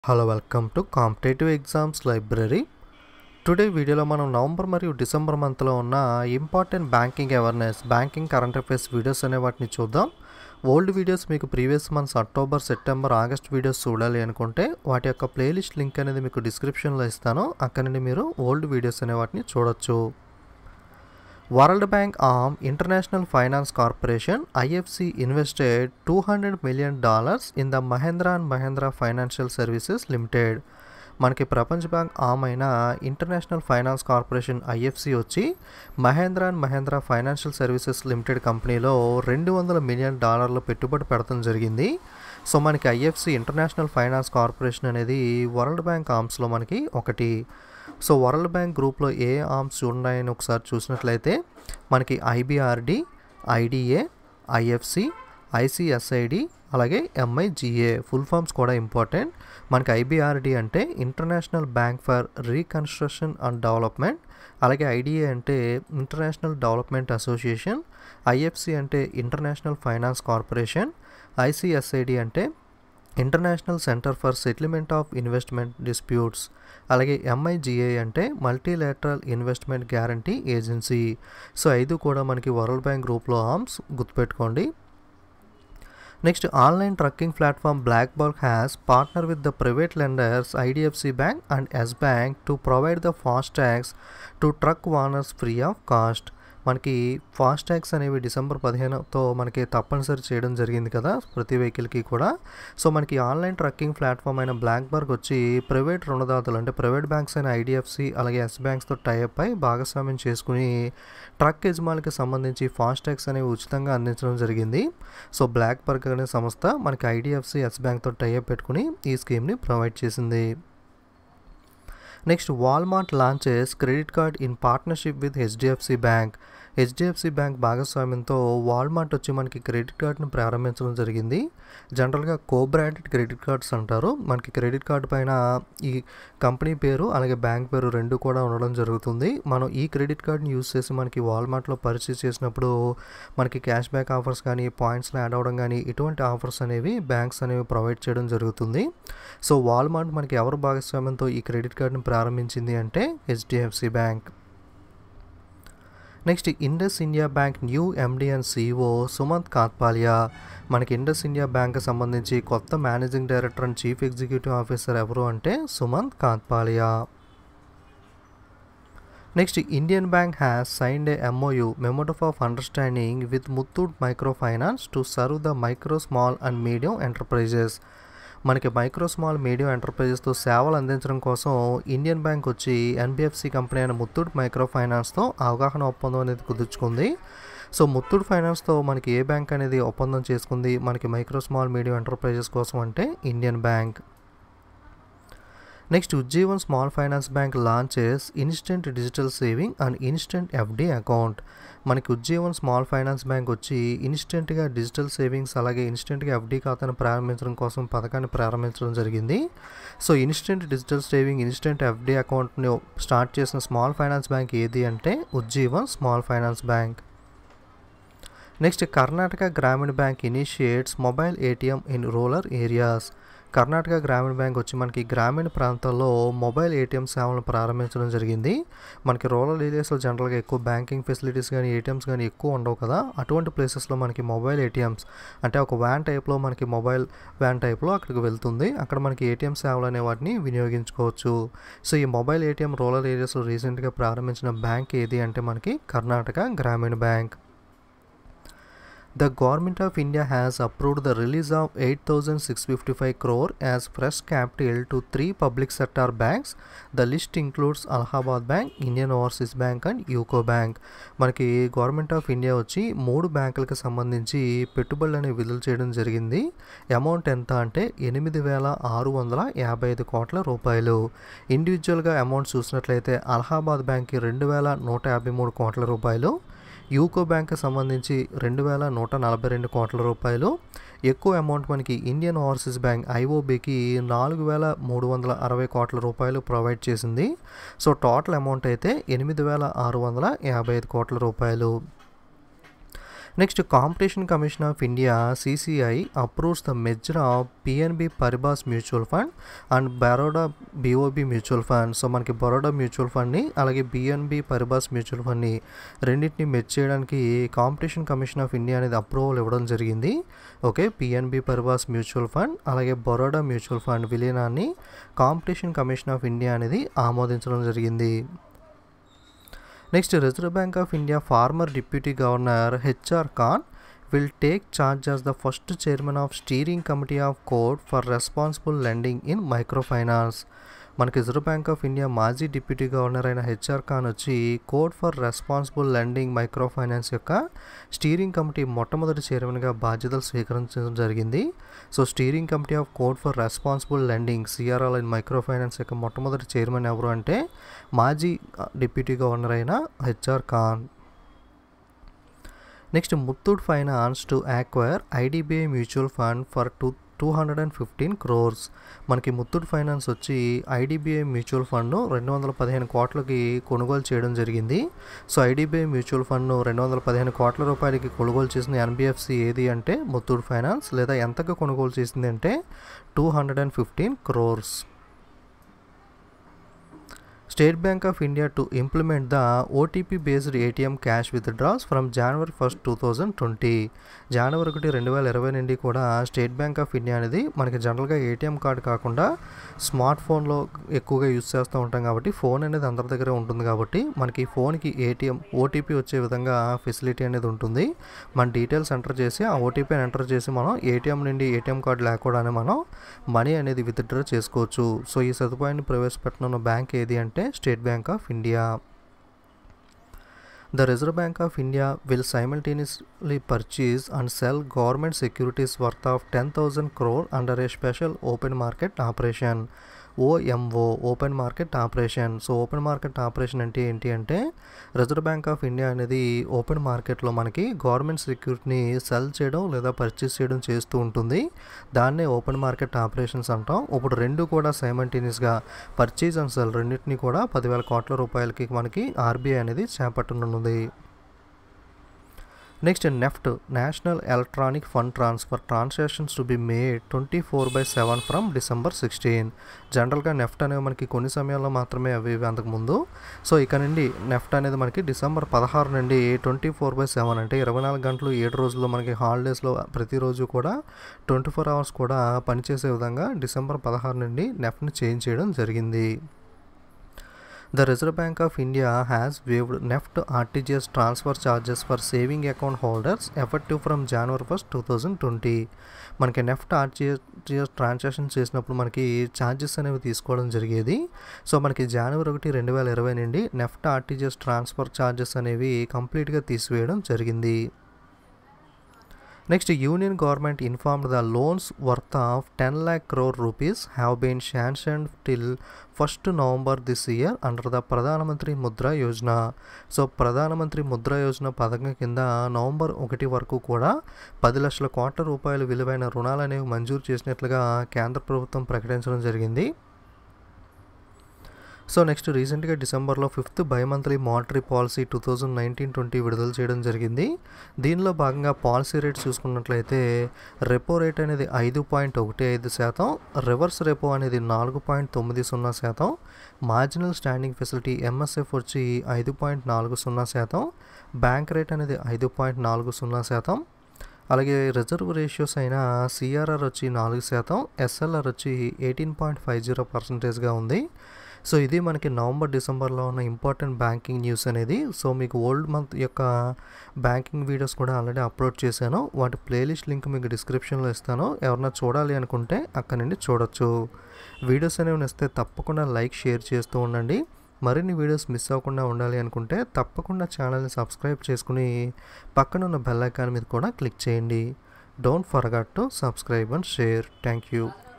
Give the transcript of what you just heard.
Hello welcome to competitive exams library today వీడియోలో మనం November మరియు డిసెంబర్ మంత్లో ఉన్న important banking awareness banking current affairs videos అనే వాటిని చూద్దాం ఓల్డ్ వీడియోస్ మీకు previous months October September August videos చూడాలి అనుకుంటే వాటి యొక్క ప్లేలిస్ట్ లింక్ అనేది మీకు డిస్క్రిప్షన్లో ఇస్తాను అక్కడ నుండి మీరు ఓల్డ్ వీడియోస్ అనే వాటిని చూడొచ్చు World Bank arm International Finance Corporation IFC invested two hundred million dollars in the Mahindra and Mahindra financial services limited మనకి ప్రపంచ బ్యాంక్ ఆమ్ అయిన ఇంటర్నేషనల్ ఫైనాన్స్ కార్పొరేషన్ ఐఎఫ్సి వచ్చి Mahindra and Mahindra financial services limited కంపెనీలో రెండు వందల మిలియన్ డాలర్లు పెట్టుబడి పెడతం జరిగింది సో మనకి ఐఎఫ్సి ఇంటర్నేషనల్ ఫైనాన్స్ కార్పొరేషన్ అనేది వరల్డ్ బ్యాంక్ ఆర్మ్స్లో మనకి ఒకటి సో వరల్డ్ బ్యాంక్ గ్రూప్లో ఏ ఆర్మ్స్ ఉన్నాయని ఒకసారి చూసినట్లయితే మనకి ఐబిఆర్డి ఐడిఏ ఐఎఫ్సి ఐసిఎస్ఐడి అలాగే ఎంఐజిఏ ఫుల్ ఫామ్స్ కూడా ఇంపార్టెంట్ మనకి ఐబిఆర్డి అంటే International Bank for Reconstruction and Development అలాగే ఐడిఏ అంటే ఇంటర్నేషనల్ డెవలప్మెంట్ అసోసియేషన్ ఐఎఫ్సి అంటే ఇంటర్నేషనల్ ఫైనాన్స్ కార్పొరేషన్ ఐసిఎస్ఐడి అంటే International Centre for Settlement of Investment Disputes అలాగే MIGA అంటే Multilateral Investment Guarantee Agency so ఐదు కూడా మనకి వరల్డ్ బ్యాంక్ గ్రూప్లో ఆర్మ్స్ గుర్తుపెట్టుకోండి next online trucking platform BlackBuck has partner with the private lenders IDFC bank and yes bank to provide the FASTags to truck owners free of cost మనకి FASTags అనేవి December పదిహేనుతో మనకి తప్పనిసరి చేయడం జరిగింది కదా ప్రతి వెహికల్కి కూడా సో మనకి ఆన్లైన్ ట్రక్కింగ్ ప్లాట్ఫామ్ అయిన బ్లాక్ బర్గ్ వచ్చి ప్రైవేట్ రుణదాతలు అంటే ప్రైవేట్ బ్యాంక్స్ అయిన ఐడిఎఫ్సి అలాగే ఎస్ బ్యాంక్స్తో టైఅప్ అయి భాగస్వామ్యం చేసుకుని ట్రక్ యజమానికి సంబంధించి ఫాస్ట్ ట్యాగ్స్ అనేవి ఉచితంగా అందించడం జరిగింది సో బ్లాక్ బర్గ్ అనే సంస్థ మనకి ఐడిఎఫ్సి ఎస్ బ్యాంక్తో టైఅప్ పెట్టుకుని ఈ స్కీమ్ని ప్రొవైడ్ చేసింది next Walmart launches credit card in partnership with HDFC bank HDFC bank భాగస్వామ్యంతో వాల్మార్ట్ వచ్చి మనకి క్రెడిట్ కార్డ్ని ప్రారంభించడం జరిగింది జనరల్గా కో బ్రాండెడ్ క్రెడిట్ కార్డ్స్ అంటారు మనకి క్రెడిట్ కార్డు పైన ఈ కంపెనీ పేరు అలాగే బ్యాంక్ పేరు రెండు కూడా ఉండడం జరుగుతుంది మనం ఈ క్రెడిట్ కార్డ్ని యూస్ చేసి మనకి వాల్మార్ట్లో పర్చేస్ చేసినప్పుడు మనకి క్యాష్ బ్యాక్ ఆఫర్స్ కానీ పాయింట్స్లో యాడ్ అవ్వడం కానీ ఇటువంటి ఆఫర్స్ అనేవి బ్యాంక్స్ అనేవి ప్రొవైడ్ చేయడం జరుగుతుంది సో వాల్మార్ట్ మనకి ఎవరు భాగస్వామ్యంతో ఈ క్రెడిట్ కార్డుని ప్రారంభించింది అంటే HDFC bank next Indus India bank new MD and CEO Sumant Kathpalia మనకి ఇండస్ ఇండియా బ్యాంక్ సంబంధించి కొత్త managing director and chief executive officer ఎవరు అంటే Sumant Kathpalia next Indian bank has signed a MOU మెమోటఫ్ of understanding with Muthoot micro finance to serve the micro small and medium enterprises మనకి micro small medium ఎంటర్ప్రైజెస్తో సేవలు అందించడం కోసం ఇండియన్ బ్యాంక్ వచ్చి NBFC company అయిన ముత్తూట్ మైక్రో ఫైనాన్స్తో అవగాహన ఒప్పందం అనేది కుదుర్చుకుంది సో ముత్తూట్ ఫైనాన్స్తో మనకి ఏ బ్యాంక్ అనేది ఒప్పందం చేసుకుంది మనకి మైక్రో స్మాల్ మీడియం ఎంటర్ప్రైజెస్ కోసం అంటే Indian bank next Ujjivan small finance bank launches instant digital saving and instant FD account మనకి ఉజ్జీవన్ స్మాల్ ఫైనాన్స్ బ్యాంక్ వచ్చి ఇన్స్టెంట్గా డిజిటల్ సేవింగ్స్ అలాగే ఇన్స్టెంట్గా ఎఫ్డి ఖాతాను ప్రారంభించడం కోసం పథకాన్ని ప్రారంభించడం జరిగింది so instant digital saving instant FD అకౌంట్ని స్టార్ట్ చేసిన స్మాల్ ఫైనాన్స్ బ్యాంక్ ఏది అంటే Ujjivan small finance bank next Karnataka Gramin bank initiates mobile ATM in rural areas Karnataka Gramin bank వచ్చి మనకి గ్రామీణ ప్రాంతాల్లో మొబైల్ ఏటీఎం సేవలను ప్రారంభించడం జరిగింది మనకి రూరల్ ఏరియాస్లో జనరల్గా ఎక్కువ బ్యాంకింగ్ ఫెసిలిటీస్ కానీ ఏటీఎమ్స్ కానీ ఎక్కువ ఉండవు కదా అటువంటి ప్లేసెస్లో మనకి మొబైల్ ఏటీఎమ్స్ అంటే ఒక వ్యాన్ టైప్లో మనకి మొబైల్ వ్యాన్ టైప్లో అక్కడికి వెళ్తుంది అక్కడ మనకి ఏటీఎం సేవలు అనే వాటిని వినియోగించుకోవచ్చు సో ఈ మొబైల్ ఏటీఎం రూరల్ ఏరియాస్లో రీసెంట్గా ప్రారంభించిన బ్యాంక్ ఏది అంటే మనకి Karnataka Gramin bank The Government of India has approved the release of 8,655 crore as fresh capital to three public sector banks. The list includes Allahabad Bank, Indian Overseas Bank and UCO Bank. మనకి government of India వచ్చి మూడు బ్యాంకులకు సంబంధించి పెట్టుబడులు అనేవి విడుదల చేయడం జరిగింది అమౌంట్ ఎంత అంటే ఎనిమిది వేల ఆరు వందల యాభై ఐదు కోట్ల రూపాయలు ఇండివిజువల్గా అమౌంట్ చూసినట్లయితే అలహాబాద్ బ్యాంక్కి రెండు వేల నూట యాభై మూడు కోట్ల రూపాయలు యూకో బ్యాంక్ సంబంధించి రెండు వేల నూట నలభై రెండు కోట్ల రూపాయలు ఎక్కువ అమౌంట్ మనకి ఇండియన్ ఓవర్సీస్ బ్యాంక్ ఐఓబికి నాలుగు వేల మూడు వందల అరవై కోట్ల రూపాయలు ప్రొవైడ్ చేసింది సో టోటల్ అమౌంట్ అయితే ఎనిమిది వేల ఆరు వందల యాభై ఐదు కోట్ల రూపాయలు next Competition commission of India CCI approves the merger of PNB Paribas mutual fund and Baroda BOB mutual fund so మనకి బరోడా మ్యూచువల్ ఫండ్ని అలాగే బిఎన్బి పరిబాస్ మ్యూచువల్ ఫండ్ని రెండింటిని మెచ్ చేయడానికి కాంపిటీషన్ కమిషన్ ఆఫ్ ఇండియా అనేది అప్రూవల్ ఇవ్వడం జరిగింది okay PNB Paribas mutual fund అలాగే బరోడా మ్యూచువల్ ఫండ్ విలీనాన్ని కాంపిటీషన్ కమిషన్ ఆఫ్ ఇండియా అనేది ఆమోదించడం జరిగింది next reserve bank of India former deputy governor H R Khan will take charge as the first chairman of steering committee of code for responsible lending in micro finance మనకి reserve bank of India మాజీ deputy governor అయిన H R Khan వచ్చి code for responsible lending micro finance యొక్క steering committee మొట్టమొదటి చైర్మన్గా బాధ్యతలు స్వీకరించడం జరిగింది so steering committee of code for responsible lending C R R and micro finance యొక్క మొట్టమొదటి చైర్మన్ ఎవరు అంటే మాజీ డిప్యూటీ గవర్నర్ అయిన H R Khan next Muthoot finance to acquire IDBI mutual fund for two two hundred and fifteen crores మనకి ముత్తూట్ ఫైనాన్స్ వచ్చి ఐడిబిఐ మ్యూచువల్ ఫండ్ను రెండు వందల పదిహేను కోట్లకి కొనుగోలు చేయడం జరిగింది సో ఐడిబిఐ మ్యూచువల్ ఫండ్ను రెండు వందల పదిహేను కోట్ల రూపాయలకి కొనుగోలు చేసిన ఎన్బిఎఫ్సి ఏది అంటే ముత్తూట్ ఫైనాన్స్ లేదా ఎంతగా కొనుగోలు చేసింది అంటే two hundred and fifteen crores state bank of India to implement the OTP based ATM cash withdraws from January first two thousand twenty జనవరి ఒకటి రెండు వేల ఇరవై నుండి కూడా స్టేట్ బ్యాంక్ ఆఫ్ ఇండియా అనేది మనకి జనరల్గా ఏటీఎం కార్డు కాకుండా స్మార్ట్ ఫోన్లో ఎక్కువగా యూస్ చేస్తూ ఉంటాం కాబట్టి ఫోన్ అనేది అందరి దగ్గర ఉంటుంది కాబట్టి మనకి ఫోన్కి ఏటీఎం ఓటీపీ వచ్చే విధంగా ఫెసిలిటీ అనేది ఉంటుంది మన డీటెయిల్స్ ఎంటర్ చేసి ఆ ఓటీపీని ఎంటర్ చేసి మనం ఏటీఎం నుండి ఏటీఎం కార్డు లేకుండానే మనం మనీ అనేది విత్డ్రా చేసుకోవచ్చు సో ఈ సదుపాయాన్ని ప్రవేశపెట్టనున్న బ్యాంక్ ఏది అంటే state bank of India The Reserve Bank of India will simultaneously purchase and sell government securities worth of 10,000 crore under a special open market operation. OMO open market operation so open market operation అంటే ఏంటి అంటే reserve bank of India అనేది ఓపెన్ మార్కెట్లో మనకి government సెక్యూరిటీని cell చేయడం లేదా పర్చేస్ చేయడం చేస్తూ ఉంటుంది దాన్నే ఓపెన్ మార్కెట్ ఆపరేషన్స్ అంటాం ఇప్పుడు రెండు కూడా సైమంటేనియస్గా పర్చేజ్ అండ్ సెల్ రెండింటిని కూడా పదివేల కోట్ల రూపాయలకి మనకి ఆర్బీఐ అనేది చేపట్టనున్నది next NEFT national electronic fund transfer transactions to be made twenty four by seven from December sixteen జనరల్గా నెఫ్ట్ అనేవి మనకి కొన్ని సమయాల్లో మాత్రమే అవి ఇవి అంతకుముందు సో ఇక నుండి నెఫ్ట్ అనేది మనకి డిసెంబర్ పదహారు నుండి ట్వంటీ ఫోర్ బై సెవెన్ అంటే ఇరవై నాలుగు గంటలు ఏడు రోజుల్లో మనకి హాలిడేస్లో ప్రతిరోజు కూడా ట్వంటీ ఫోర్ అవర్స్ కూడా పనిచేసే విధంగా డిసెంబర్ పదహారు నుండి నెఫ్ట్ని చేంజ్ చేయడం జరిగింది The Reserve Bank of India has waived NEFT RTGS transfer charges for saving account holders effective from January 1st 2020. మనకి నెఫ్ట్ ఆర్టీజిఎస్ ట్రాన్సాక్షన్ చేసినప్పుడు మనకి ఛార్జెస్ అనేవి తీసుకోవడం జరిగేది సో మనకి జనవరి ఒకటి రెండు వేల ఇరవై నుండి నెఫ్ట్ ఆర్టీజిఎస్ ట్రాన్స్ఫర్ ఛార్జెస్ అనేవి కంప్లీట్గా తీసివేయడం జరిగింది next union government informed the loans worth of ten lakh crore rupees have been sanction till first November this year under the Pradhan Mantri Mudra Yojana so ప్రధానమంత్రి ముద్రా యోజన పథకం కింద నవంబర్ ఒకటి వరకు కూడా పది లక్షల కోట్ల రూపాయల విలువైన రుణాలు అనేవి మంజూరు చేసినట్లుగా కేంద్ర ప్రభుత్వం ప్రకటించడం జరిగింది సో నెక్స్ట్ రీసెంట్గా డిసెంబర్లో fifth bimonthly monetary policy two thousand nineteen twenty విడుదల చేయడం జరిగింది దీనిలో భాగంగా పాలసీ రేట్స్ చూసుకున్నట్లయితే రెపో రేట్ అనేది ఐదు పాయింట్ ఒకటి ఐదు శాతం రివర్స్ రెపో అనేది నాలుగు పాయింట్ తొమ్మిది సున్నా శాతం మార్జినల్ స్టాండింగ్ ఫెసిలిటీ ఎంఎస్ఎఫ్ వచ్చి ఐదు పాయింట్ నాలుగు సున్నా శాతం బ్యాంక్ రేట్ అనేది ఐదు పాయింట్ నాలుగు సున్నా శాతం అలాగే రిజర్వ్ రేషియోస్ అయిన సిఆర్ఆర్ వచ్చి నాలుగు శాతం ఎస్ఎల్ఆర్ వచ్చి ఎయిటీన్ పాయింట్ ఫైవ్ జీరో పర్సెంటేజ్గా ఉంది సో ఇది మనకి నవంబర్ డిసెంబర్లో ఉన్న ఇంపార్టెంట్ బ్యాంకింగ్ న్యూస్ అనేది సో మీకు ఓల్డ్ మంత్ యొక్క బ్యాంకింగ్ వీడియోస్ కూడా ఆల్రెడీ అప్లోడ్ చేశాను వాటి ప్లేలిస్ట్ లింక్ మీకు డిస్క్రిప్షన్లో ఇస్తాను ఎవరన్నా చూడాలి అనుకుంటే అక్కడ నుండి చూడొచ్చు వీడియోస్ అనేవి నచ్చితే తప్పకుండా లైక్ షేర్ చేస్తూ ఉండండి మరిన్ని వీడియోస్ మిస్ అవ్వకుండా ఉండాలి అనుకుంటే తప్పకుండా ఛానల్ని సబ్స్క్రైబ్ చేసుకుని పక్కన ఉన్న బెల్ ఐకాన్ మీద కూడా క్లిక్ చేయండి don't forget to subscribe and share thank you